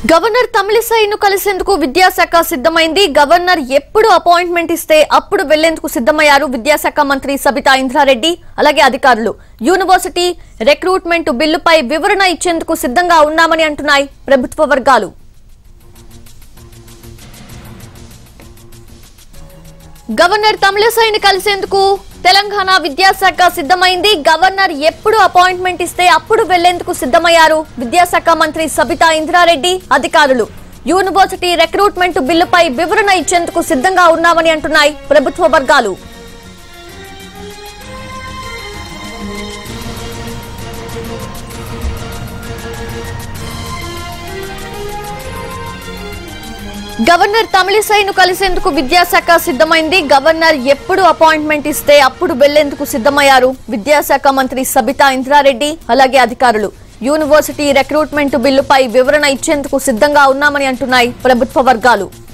governor తమిళిసైను కలిసేందుకు విద్యాశాఖ సిద్ధమైంది గవర్నర్ ఎప్పుడు అపాయింట్మెంట్ ఇస్తే అప్పుడు వెళ్లేందుకు సిద్ధమయ్యారు విద్యాశాఖ మంత్రి సబితా ఇంద్రారెడ్డి అలాగే అధికారులు యూనివర్సిటీ రిక్రూట్మెంట్ బిల్లుపై వివరణ ఇచ్చేందుకు సిద్ధంగా ఉన్నామని అంటున్నాయి ప్రభుత్వ వర్గాలు గవర్నర్ తమిళసైని కలిసేందుకు తెలంగాణ విద్యాశాఖ సిద్ధమైంది గవర్నర్ ఎప్పుడు అపాయింట్మెంట్ ఇస్తే అప్పుడు వెళ్లేందుకు సిద్ధమయ్యారు విద్యాశాఖ మంత్రి సబితా ఇంద్రారెడ్డి అధికారులు యూనివర్సిటీ రిక్రూట్మెంట్ బిల్లుపై వివరణ ఇచ్చేందుకు సిద్ధంగా ఉన్నామని అంటున్నాయి ప్రభుత్వ వర్గాలు గవర్నర్ తమిళిసైను కలిసేందుకు విద్యాశాఖ సిద్ధమైంది గవర్నర్ ఎప్పుడు అపాయింట్మెంట్ ఇస్తే అప్పుడు వెళ్లేందుకు సిద్ధమయ్యారు విద్యాశాఖ మంత్రి సబితా ఇంద్రారెడ్డి అలాగే అధికారులు యూనివర్సిటీ రిక్రూట్మెంట్ బిల్లుపై వివరణ ఇచ్చేందుకు సిద్ధంగా ఉన్నామని అంటున్నాయి ప్రభుత్వ వర్గాలు